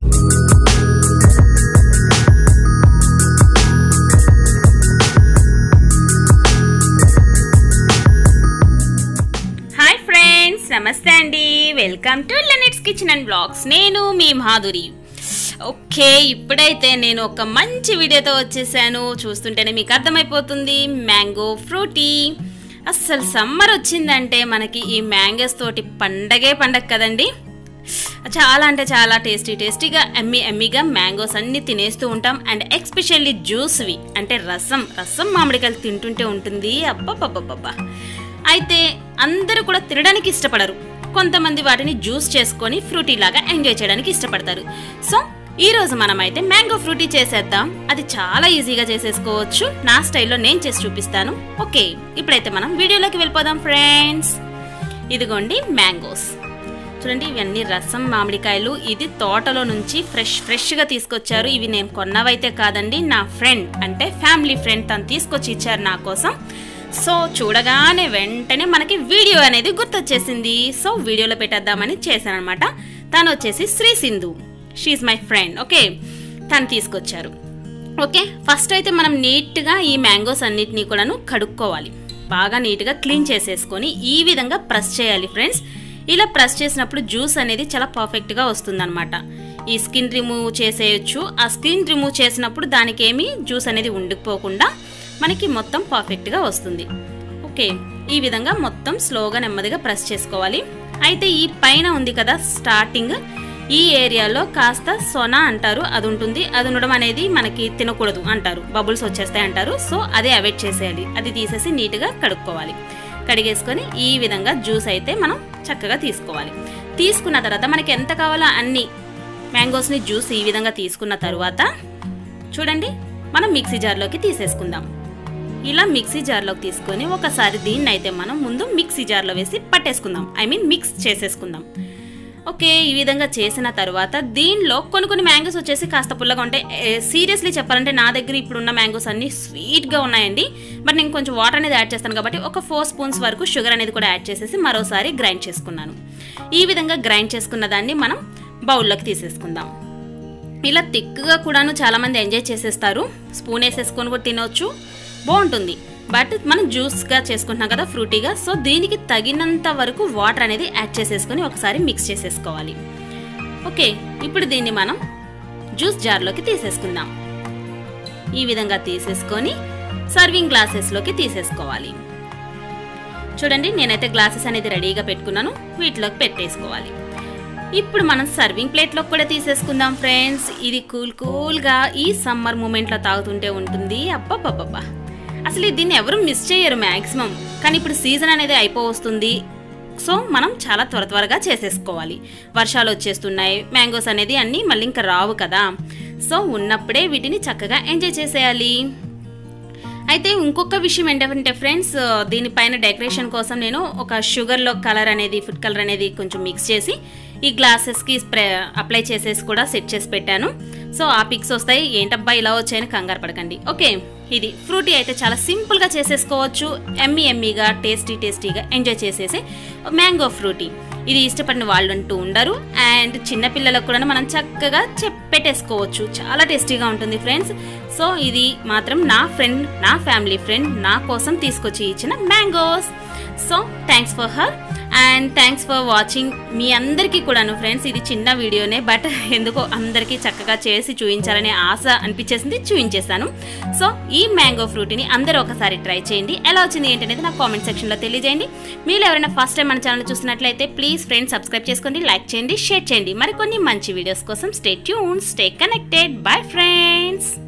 hi friends నమస్తే అండి welcome to లెనిట్స్ కిచెన్ అండ్ బ్లాగ్స్ నేను మీ మాధురి ఓకే ఇప్పుడైతే నేను ఒక మంచి వీడియోతో వచ్చేసాను చూస్తుంటేనే మీకు అర్థమైపోతుంది మ్యాంగో ఫ్రూటీ అస్సలు సమ్మర్ వచ్చిందంటే మనకి ఈ మ్యాంగోస్ తోటి పండగే పండగ కదండి చాలా అంటే చాలా టేస్టీ టేస్టీగా ఎమ్మి ఎమ్మిగా మ్యాంగోస్ అన్ని తినేస్తూ ఉంటాం అండ్ ఎక్స్పెషల్లీ జ్యూస్వి అంటే రసం రసం మామిడికాయలు తింటుంటే ఉంటుంది అబ్బబ్బబ్బబ్బా అయితే అందరూ కూడా తినడానికి ఇష్టపడరు కొంతమంది వాటిని జ్యూస్ చేసుకొని ఫ్రూటీ లాగా ఎంజాయ్ చేయడానికి ఇష్టపడతారు సో ఈ రోజు మనమైతే మ్యాంగో ఫ్రూటీ చేసేద్దాం అది చాలా ఈజీగా చేసేసుకోవచ్చు నా స్టైల్లో నేను చేసి చూపిస్తాను ఓకే ఇప్పుడైతే మనం వీడియోలోకి వెళ్ళిపోదాం ఫ్రెండ్స్ ఇదిగోండి మ్యాంగోస్ చూడండి ఇవన్నీ రసం మామిడికాయలు ఇది తోటలో నుంచి ఫ్రెష్ ఫ్రెష్గా తీసుకొచ్చారు ఇవి నేను కొన్నవైతే కాదండి నా ఫ్రెండ్ అంటే ఫ్యామిలీ ఫ్రెండ్ తను తీసుకొచ్చి ఇచ్చారు నా కోసం సో చూడగానే వెంటనే మనకి వీడియో అనేది గుర్తొచ్చేసింది సో వీడియోలో పెట్టేద్దామని చేశాను అనమాట తను వచ్చేసి Sri Sindhu she's my friend okay తను తీసుకొచ్చారు ఓకే ఫస్ట్ అయితే మనం నీట్గా ఈ మ్యాంగోస్ అన్నిటినీ కూడాను కడుక్కోవాలి బాగా నీట్గా క్లీన్ చేసేసుకొని ఈ విధంగా ప్రెస్ చేయాలి ఫ్రెండ్స్ ఇలా ప్రెస్ చేసినప్పుడు జ్యూస్ అనేది చాలా పర్ఫెక్ట్గా వస్తుందన్నమాట ఈ స్కిన్ రిమూవ్ చేసేయచ్చు ఆ స్కిన్ రిమూవ్ చేసినప్పుడు దానికి ఏమీ జ్యూస్ అనేది ఉండిపోకుండా మనకి మొత్తం పర్ఫెక్ట్గా వస్తుంది ఓకే ఈ విధంగా మొత్తం స్లోగా నెమ్మదిగా ప్రెస్ చేసుకోవాలి అయితే ఈ పైన ఉంది కదా స్టార్టింగ్ ఈ ఏరియాలో కాస్త సొన అంటారు అది ఉంటుంది అది ఉండడం అనేది మనకి తినకూడదు అంటారు బబుల్స్ వచ్చేస్తాయి అంటారు సో అదే అవాయిడ్ చేసేయాలి అది తీసేసి నీట్గా కడుక్కోవాలి కడిగేసుకొని ఈ విధంగా జ్యూస్ అయితే మనం చక్కగా తీసుకోవాలి తీసుకున్న తర్వాత మనకి ఎంత కావాలో అన్ని మ్యాంగోస్ని జ్యూస్ ఈ విధంగా తీసుకున్న తర్వాత చూడండి మనం మిక్సీ జార్లోకి తీసేసుకుందాం ఇలా మిక్సీ జార్లోకి తీసుకొని ఒకసారి దీన్ని అయితే మనం ముందు మిక్సీ జార్లో వేసి పట్టేసుకుందాం ఐ మీన్ మిక్స్ చేసేసుకుందాం ఓకే ఈ విధంగా చేసిన తర్వాత దీనిలో కొన్ని కొన్ని మ్యాంగోస్ వచ్చేసి కాస్త పుల్లగా ఉంటాయి సీరియస్లీ చెప్పాలంటే నా దగ్గర ఇప్పుడున్న మ్యాంగోస్ అన్ని స్వీట్గా ఉన్నాయండి బట్ నేను కొంచెం వాటర్ అనేది యాడ్ చేస్తాను కాబట్టి ఒక ఫోర్ స్పూన్స్ వరకు షుగర్ అనేది కూడా యాడ్ చేసేసి మరోసారి గ్రైండ్ చేసుకున్నాను ఈ విధంగా గ్రైండ్ చేసుకున్న దాన్ని మనం బౌల్లోకి తీసేసుకుందాం ఇలా థిక్గా కూడాను చాలామంది ఎంజాయ్ చేసేస్తారు స్పూన్ వేసేసుకొని కూడా తినవచ్చు బాగుంటుంది బట్ మనం జ్యూస్గా చేసుకుంటున్నాం కదా ఫ్రూటీగా సో దీనికి తగినంత వరకు వాటర్ అనేది యాడ్ చేసేసుకొని ఒకసారి మిక్స్ చేసేసుకోవాలి ఓకే ఇప్పుడు దీన్ని మనం జ్యూస్ జార్లోకి తీసేసుకుందాం ఈ విధంగా తీసేసుకొని సర్వింగ్ గ్లాసెస్లోకి తీసేసుకోవాలి చూడండి నేనైతే గ్లాసెస్ అనేది రెడీగా పెట్టుకున్నాను వీటిలోకి పెట్టేసుకోవాలి ఇప్పుడు మనం సర్వింగ్ ప్లేట్లో కూడా తీసేసుకుందాం ఫ్రెండ్స్ ఇది కూల్ కూల్గా ఈ సమ్మర్ మూమెంట్లో తాగుతుంటే ఉంటుంది అబ్బబ్బబ్బబ్బా అసలు దీన్ని ఎవరు మిస్ చేయరు మ్యాక్సిమం కానీ ఇప్పుడు సీజన్ అనేది అయిపోవస్తుంది సో మనం చాలా త్వర త్వరగా చేసేసుకోవాలి వర్షాలు వచ్చేస్తున్నాయి మ్యాంగోస్ అనేది అన్నీ మళ్ళీ ఇంకా రావు కదా సో ఉన్నప్పుడే వీటిని చక్కగా ఎంజాయ్ చేసేయాలి అయితే ఇంకొక విషయం ఏంటంటే ఫ్రెండ్స్ దీనిపైన డెకరేషన్ కోసం నేను ఒక షుగర్లో కలర్ అనేది ఫుడ్ కలర్ అనేది కొంచెం మిక్స్ చేసి ఈ గ్లాసెస్కి స్ప్రే అప్లై చేసేసి కూడా సెట్ చేసి పెట్టాను సో ఆ పిక్స్ వస్తాయి ఏంటబ్బా ఇలా వచ్చాయని కంగారు పడకండి ఓకే ఇది ఫ్రూటీ అయితే చాలా సింపుల్గా చేసేసుకోవచ్చు ఎమ్మి ఎమ్మీగా టేస్టీ టేస్టీగా ఎంజాయ్ చేసేసి మ్యాంగో ఫ్రూటీ ఇది ఇష్టపడిన వాళ్ళు అంటూ ఉండరు అండ్ చిన్నపిల్లలకు కూడా మనం చక్కగా చెప్ పెట్టేసుకోవచ్చు చాలా టేస్టీగా ఉంటుంది ఫ్రెండ్స్ సో ఇది మాత్రం నా ఫ్రెండ్ నా ఫ్యామిలీ ఫ్రెండ్ నా కోసం తీసుకొచ్చి ఇచ్చిన mangoes so thanks for her and thanks for watching మీ అందరికీ కూడాను ఫ్రెండ్స్ ఇది చిన్న వీడియోనే బట్ ఎందుకో అందరికీ చక్కగా చేసి చూపించాలనే ఆశ అనిపించేసింది చూపించేశాను సో ఈ మ్యాంగో ఫ్రూట్ని అందరూ ఒకసారి ట్రై చేయండి ఎలా వచ్చింది ఏంటనేది నాకు కామెంట్ సెక్షన్లో తెలియజేయండి మీరు ఎవరైనా ఫస్ట్ టైం మన ఛానల్ చూస్తున్నట్లయితే ప్లీజ్ ఫ్రెండ్స్ సబ్స్క్రైబ్ చేసుకోండి లైక్ చేయండి షేర్ చేయండి మరికొన్ని మంచి వీడియోస్ కోసం stay tune stay connected bye friends